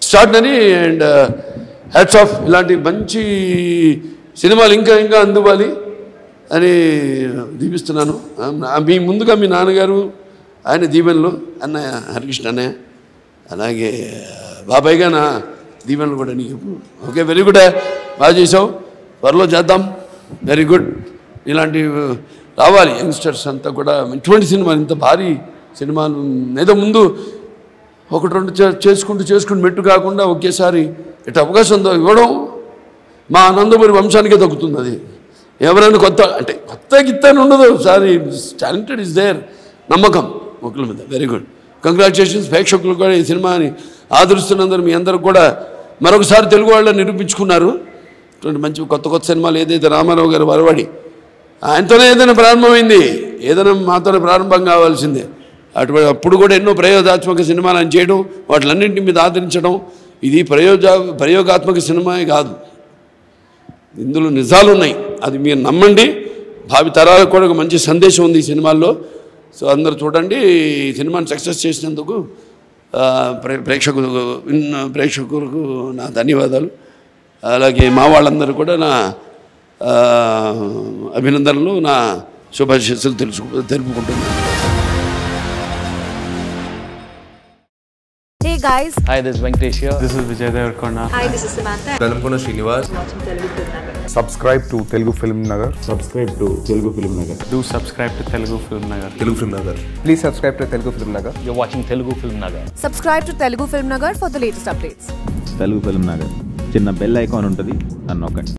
Extraordinary and hats off ఇలాంటి మంచి సినిమాలు ఇంకా ఇంకా అందువాలి అని దీపిస్తున్నాను ఆ, మీ ముందుగా మీ నాన్నగారు ఆయన దీవెనలు అన్నయ్య హరికృష్ణ అన్నయ్య అలాగే బాబాయ్గా నా దీవెనలు కూడా నీకు ఓకే వెరీ గుడ్ బాగా చేసావు త్వరలో చేద్దాం వెరీ గుడ్ ఇలాంటి రావాలి యంగ్స్టర్స్ అంతా కూడా ఇటువంటి సినిమాలు ఇంత భారీ సినిమాలు ఏదో ముందు ఒకటి రెండు చే- చేసుకుంటూ చేసుకుంటూ మెట్టు కాకుండా ఒకేసారి ఇటు అవకాశం ఉందో ఇవ్వడం మా నందమూరి వంశానికే తగ్గుతుంది అది ఎవరైనా కొత్త అంటే కొత్త గిత్త అని ఉండదు సారీ టాలెంటెడ్ ఇస్ దేర్ నమ్మకం ఒకరి మీద వెరీ గుడ్ కంగ్రాచులేషన్స్ ప్రేక్షకులు కూడా ఈ సినిమాని ఆదరిస్తున్నందుకు మీ అందరూ కూడా మరొకసారి తెలుగు వాళ్ళు నిరూపించుకున్నారు ఇటువంటి మంచి కొత్త కొత్త సినిమాలు ఏదైతే రామారావు గారు వరవాడి ఆయనతోనే ఏదైనా ప్రారంభమైంది ఏదైనా మాతోనే ప్రారంభం కావాల్సిందే అటువంటి అప్పుడు కూడా ఎన్నో ప్రయోగాత్మక సినిమాలు ఆయన చేయడం వాటిలన్నింటి మీద ఆదరించడం ఇది ప్రయోజ ప్రయోగాత్మక సినిమాయే కాదు ఇందులో నిజాలు ఉన్నాయి అది మీరు నమ్మండి భావి తరాలకు కూడా ఒక మంచి సందేశం ఉంది ఈ సినిమాల్లో సో అందరూ చూడండి ఈ సినిమాని సక్సెస్ చేసినందుకు ఆ, ప్రే- ప్రేక్షకులు విన్న ప్రేక్షకులకు నా ధన్యవాదాలు అలాగే మా వాళ్ళందరూ కూడా నా ఆ, అభినందనలు నా శుభాశీస్సులు తెలుసు తెలుపుకుంటున్నాను Hey guys, Hi, this is Venkatesh here. This is Vijay Devarkonda. hi, this is Samantha. Velankonda Srinivas subscribe to Telugu Film Nagar. Subscribe to Telugu film Nagar Do subscribe to Telugu Film Nagar. Telugu film Nagar Please subscribe to Telugu Film Nagar. You're watching Telugu Film Nagar. Subscribe to Telugu Film Nagar for the latest updates. Telugu film Nagar చిన్న bell icon ఉంటుంది అని నొక్కండి